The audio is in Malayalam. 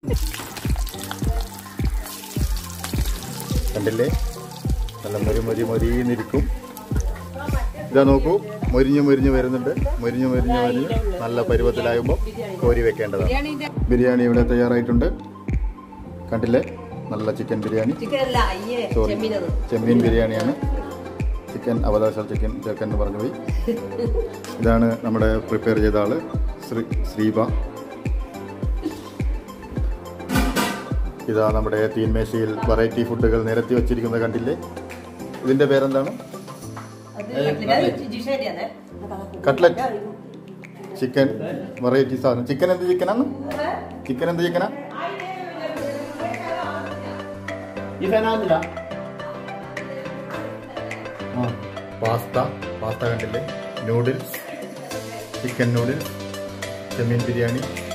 കണ്ടില്ലേ നല്ല മൊരി മൊരി മൊരിന്നിരിക്കും ഇതാ നോക്കൂ മൊരിഞ്ഞ് മൊരിഞ്ഞ് വരുന്നുണ്ട് മൊരിഞ്ഞ് മൊരിഞ്ഞ് മൊരിഞ്ഞ് നല്ല പരുവത്തിലാകുമ്പോൾ കോരി വെക്കേണ്ടതാണ് ബിരിയാണി ഇവിടെ തയ്യാറായിട്ടുണ്ട് കണ്ടില്ലേ നല്ല ചിക്കൻ ബിരിയാണി ചിക്കനല്ല അയ്യേ സോറി ചെമ്മീനത് ചെമ്മീൻ ബിരിയാണിയാണ് ചിക്കൻ അവതാശ ചിക്കൻ ചിക്കൻ എന്ന് പറഞ്ഞു പോയി ഇതാണ് നമ്മുടെ പ്രിപ്പയർ ചെയ്ത ആള് ശ്രീ ശ്രീബ ഇതാ നമ്മുടെ തീൻമേശയിൽ വെറൈറ്റി ഫുഡുകൾ നിരത്തി വെച്ചിരിക്കുന്നത് കണ്ടില്ലേ ഇതിന്റെ പേരെന്താണ് അത് ജിഷേരി അതെ കട്ട്ലറ്റ് ചിക്കൻ വെറൈറ്റി സാധനം ചിക്കൻ എന്ത് ചിക്കനാണ് ചിക്കൻ എന്ത് ചിക്കനാ ഈ ഫാനാവുന്നില്ല പാസ്ത പാസ്ത കണ്ടില്ലേ നൂഡിൽസ് ചിക്കൻ നൂഡിൽസ് ചെമ്മീൻ ബിരിയാണി